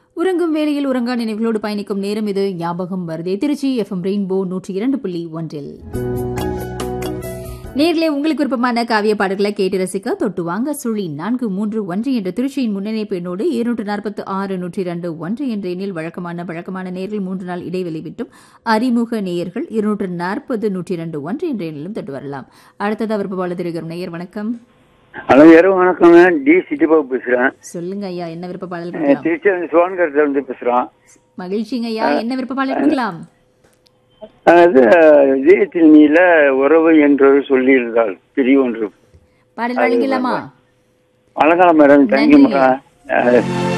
உறங்கும் வேளையில் உறங்கா நினைவுகளோடு பயணிக்கும் நேரம் இது ஞாபகம் வருதே திருச்சி எஃப்எம் ரெயின்போ நூற்றி இரண்டு புள்ளி ஒன்றில் நேர்களே உங்களுக்கு விருப்பமான காவிய பாடல்களை கேட்டு ரசிக்க தொட்டு வாங்க சுழி நான்கு மூன்று ஒன்று என்ற திருச்சியின் முன்னணிப்பு எண்ணோடு இருநூற்று நாற்பத்து ஆறு நூற்றி இரண்டு ஒன்று என்ற எண்ணில் வழக்கமான வழக்கமான நேர்கள் மூன்று நாள் இடைவெளி விட்டும் அறிமுக நேயர்கள் இருநூற்று நாற்பது நூற்றி இரண்டு ஒன்று என்ற எண்ணிலும் தொட்டு வரலாம் அடுத்தது விருப்பப்பாளர் திருகிற நேயர் வணக்கம் ஹலோ இரவு வணக்கங்க டி சிட்டிபாபு பேசுறேன் சொல்லுங்க ஐயா என்ன விருப்ப பாடல் அஹ் கொடுக்கலாம் திருச்சி வந்து சிவான்கரத்துல இருந்து பேசுறோம் மகிழ்ச்சிங்க ஐயா என்ன விருப்ப பாடல் கொடுக்கலாம் அது இதயத்தில் நீல உறவு என்று சொல்லியிருந்தால் பிரிவு ஒன்று பாடல் வழங்கலாமா வணக்கம் மேடம் தேங்க்யூ நன்றி. மேடம்